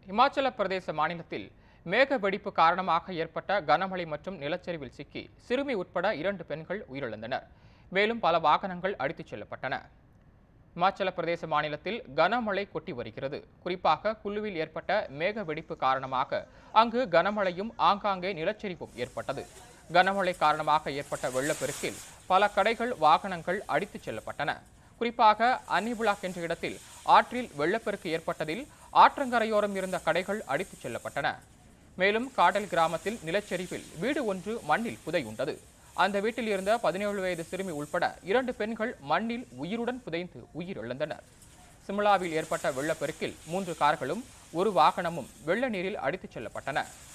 இமாச்சல பிரதேச மாநிலத்தில் மேக வெடிப்பு காரணமாக ஏற்பட்ட கனமழை மற்றும் நிலச்சரிவில் சிக்கி சிறுமி உட்பட இரண்டு பெண்கள் உயிரிழந்தனர் மேலும் பல வாகனங்கள் அடித்துச் செல்லப்பட்டன இமாச்சல பிரதேச மாநிலத்தில் கனமழை கொட்டி வருகிறது குறிப்பாக குல்லுவில் ஏற்பட்ட மேக வெடிப்பு காரணமாக அங்கு கனமழையும் ஆங்காங்கே நிலச்சரிவும் ஏற்பட்டது கனமழை காரணமாக ஏற்பட்ட வெள்ளப்பெருக்கில் பல கடைகள் வாகனங்கள் அடித்துச் செல்லப்பட்டன குறிப்பாக அன்னிபுலாக் என்ற இடத்தில் ஆற்றில் வெள்ளப்பெருக்கு ஏற்பட்டதில் ஆற்றங்கரையோரம் இருந்த கடைகள் அடித்துச் செல்லப்பட்டன மேலும் காடல் கிராமத்தில் நிலச்சரிவில் வீடு ஒன்று மண்ணில் புதையுண்டது அந்த வீட்டில் இருந்த பதினேழு வயது சிறுமி உள்பட இரண்டு பெண்கள் மண்ணில் உயிருடன் புதைந்து உயிரிழந்தனர் சிம்லாவில் ஏற்பட்ட வெள்ளப்பெருக்கில் மூன்று கார்களும் ஒரு வாகனமும் வெள்ள நீரில் அடித்துச் செல்லப்பட்டன